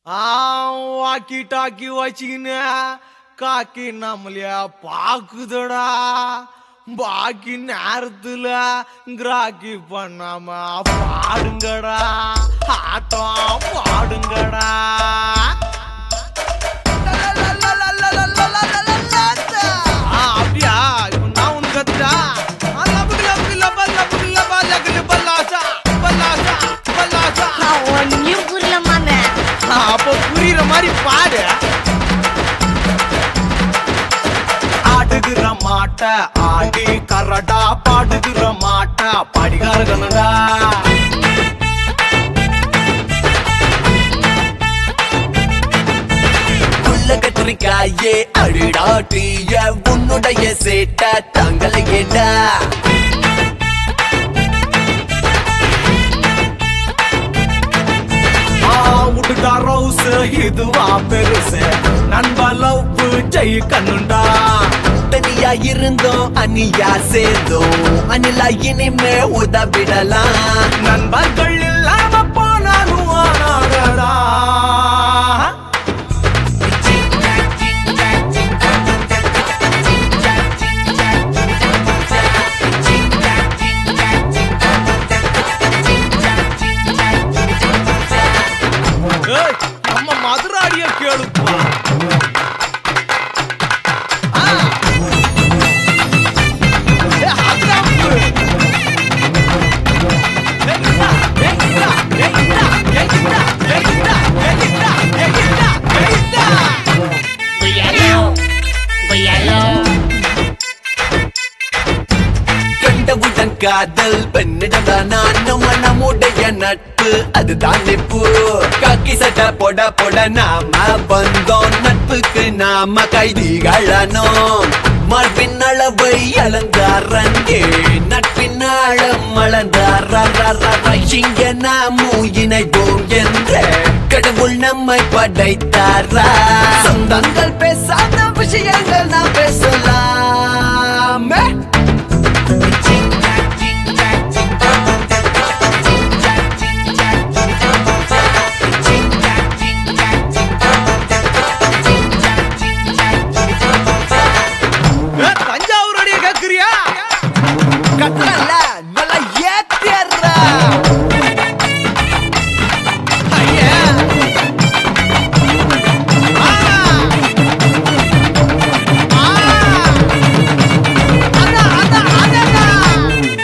ஆ walkie talkie வச்சுக்கின்னு காக்கி நம்மளைய பாக்குதடா பாக்கி நேரத்துல கிராக்கி பண்ணாம பாடுங்கடா ஆட்டம் பாடுங்கடா ஆ, அப்படியா இப்ப நான் உனக்கு கத்துட்டா ஆ, லபுக்கு, லபுக்கு, லபா, லபுக்கு, லபா, லகுலு, பல்லாசா, பல்லாசா, பல்லாசா. நான் ஒன்னும் புரியல மாமே ஆ, அப்போ புரியுற மாதிரி பாடு ஆடுகிற மாட்ட ஆடி கரடா பாடுகிற மாட்ட படிகாரகனடா உள்ள கத்திரிக்காயே அடிடாட்டிய உன்னுடைய சேட்ட தங்களையேடா ஆ, உடுடா ரவுஸ் இதுவா பெருசு நண்பா லவ் ஜெய் கண்ணுண்டா தனியா இருந்தோம் அனியா சேர்ந்தோம் அனிலா இனிமே உதவிடலாம் நண்பர்கள் இல்லாம போனாலும் ஆனாடா ஏய், நம்ம மதுராடிய கேளுப்பா ஆ. ஏய், அதான் புரு. ஏய், இந்தா, ஏய், இந்தா, ஏய், இந்தா, ஏய், இந்தா, ஏய், இந்தா, ஏய், இந்தா, ஏய், இந்தா, ஏய், இந்தா. கண்டவுடன் காதல் பெண்ணிடம் நானும் நம்முடைய நட்பு அதுதான் நட்பு காக்கி சட்டை போட போட நாம வந்தோம் நட்புக்கு நாம கைதிகளனோம் மார்பின் அளவை அலங்காரங்கே நட்பின் ஆழம் அளந்தார இங்க நாமும் இணைவோம் என்ற கடவுள் நம்மை படைத்தாரா சொந்தங்கள் பேசாத விஷயங்கள் நாம் பேசலாமே ஏய், தஞ்சாவூர் அடிய கேக்குறியா கட்டல நல்லா ஏத்திடுறா ஐயா. ஆ. ஆ. அதான், அதான், அதான்.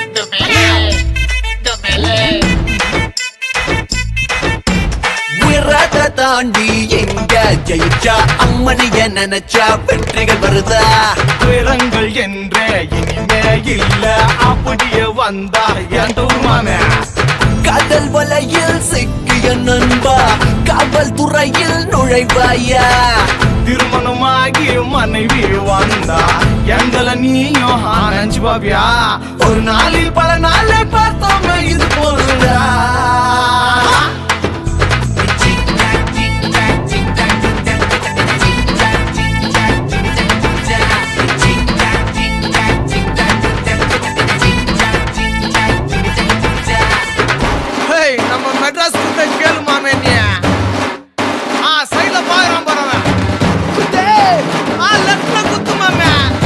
விரத தாண்டி எங்க ஜெயிச்சா அம்மனிய நினைச்சா வெற்றிகள் வருதா துயரங்கள் என்றே இனிமே இல்ல அப்படியே வந்தா என் தூர்மாமே காதல் வலையில் சிக்கிய நண்பா காவல் துறையில் நுழைவாயா திருமணமாகி மனைவி வந்தா எங்களை நீயும் ஆனஞ்சு பாபியா ஒரு நாளில் பல நாளை பார்த்தோமே இது போதுடா ஹேய் நம்ம மெட்ராஸ் கிட்ட கேளு மாமே நீ ஆ சைடுல பாக்குறான் பாருவன் குத்து ஆ லெஃப்ட்ல குத்து மாமே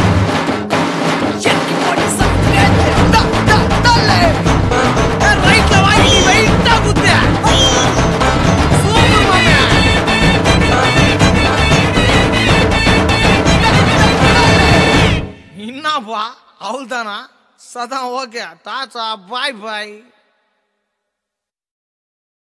ரைட்ல வாங்கி வெயிட்டா குத்து சூப்பர் மாமே என்னப்பா அவள் தானா சதான் ஓகே டாட்டா பாய் பாய்